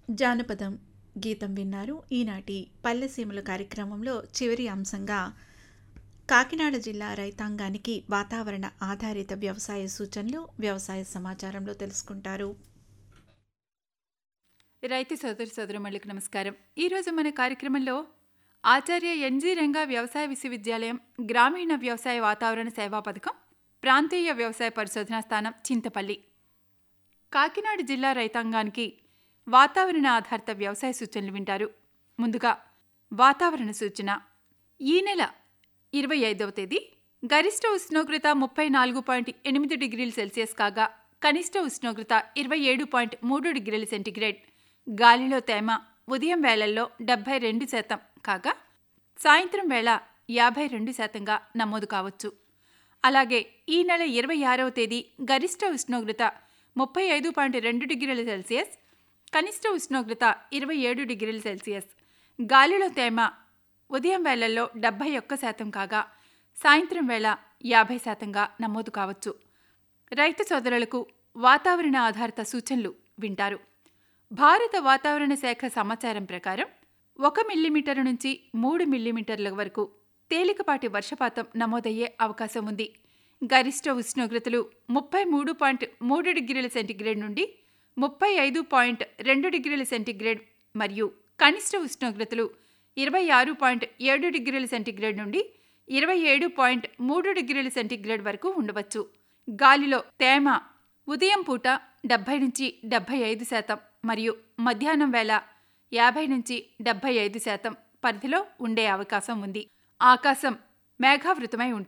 జానపదం గీతం విన్నారు ఈనాటి పల్లెసీమల కార్యక్రమంలో చివరి అంశంగా కాకినాడ జిల్లా రైతాంగానికి వాతావరణ ఆధారిత వ్యవసాయ సూచనలు వ్యవసాయ సమాచారంలో తెలుసుకుంటారు రైతు సోదరి సోదరుమణులకు నమస్కారం ఈరోజు మన కార్యక్రమంలో ఆచార్య ఎన్జీ రంగా వ్యవసాయ విశ్వవిద్యాలయం గ్రామీణ వ్యవసాయ వాతావరణ సేవా పథకం ప్రాంతీయ వ్యవసాయ పరిశోధనా స్థానం చింతపల్లి కాకినాడ జిల్లా రైతాంగానికి వాతావరణ ఆధారిత వ్యవసాయ సూచనలు వింటారు ముందుగా వాతావరణ సూచన ఈ నెల ఇరవై ఐదవ తేదీ గరిష్ట ఉష్ణోగ్రత ముప్పై నాలుగు పాయింట్ ఎనిమిది డిగ్రీల సెల్సియస్ కాగా కనిష్ట ఉష్ణోగ్రత ఇరవై ఏడు పాయింట్ మూడు డిగ్రీల సెంటీగ్రేడ్ గాలిలో తేమ ఉదయం వేళల్లో డెబ్బై రెండు శాతం కాగా సాయంత్రం వేళ యాభై రెండు శాతంగా నమోదు కావచ్చు అలాగే ఈ నెల ఇరవై ఆరవ తేదీ గరిష్ట ఉష్ణోగ్రత ముప్పై ఐదు పాయింట్ రెండు డిగ్రీల సెల్సియస్ కనిష్ట ఉష్ణోగ్రత ఇరవై ఏడు డిగ్రీల సెల్సియస్ గాలిలో తేమ ఉదయం వేళల్లో డెబ్బై ఒక్క శాతం కాగా సాయంత్రం వేళ యాభై శాతంగా నమోదు కావచ్చు రైతు సోదరులకు వాతావరణ ఆధారిత సూచనలు వింటారు భారత వాతావరణ శాఖ సమాచారం ప్రకారం ఒక మిల్లీమీటర్ నుంచి మూడు మిల్లీమీటర్ల వరకు తేలికపాటి వర్షపాతం నమోదయ్యే అవకాశం ఉంది గరిష్ట ఉష్ణోగ్రతలు ముప్పై మూడు పాయింట్ మూడు డిగ్రీల సెంటీగ్రేడ్ నుండి ముప్పై ఐదు పాయింట్ రెండు డిగ్రీల సెంటీగ్రేడ్ మరియు కనిష్ట ఉష్ణోగ్రతలు ఇరవై ఆరు పాయింట్ ఏడు డిగ్రీల సెంటీగ్రేడ్ నుండి ఇరవై ఏడు పాయింట్ మూడు డిగ్రీల సెంటీగ్రేడ్ వరకు ఉండవచ్చు గాలిలో తేమ ఉదయం పూట డెబ్బై నుంచి డెబ్బై ఐదు శాతం మరియు మధ్యాహ్నం వేళ యాభై నుంచి డెబ్బై ఐదు శాతం పరిధిలో ఉండే అవకాశం ఉంది ఆకాశం మేఘావృతమై ఉంటుంది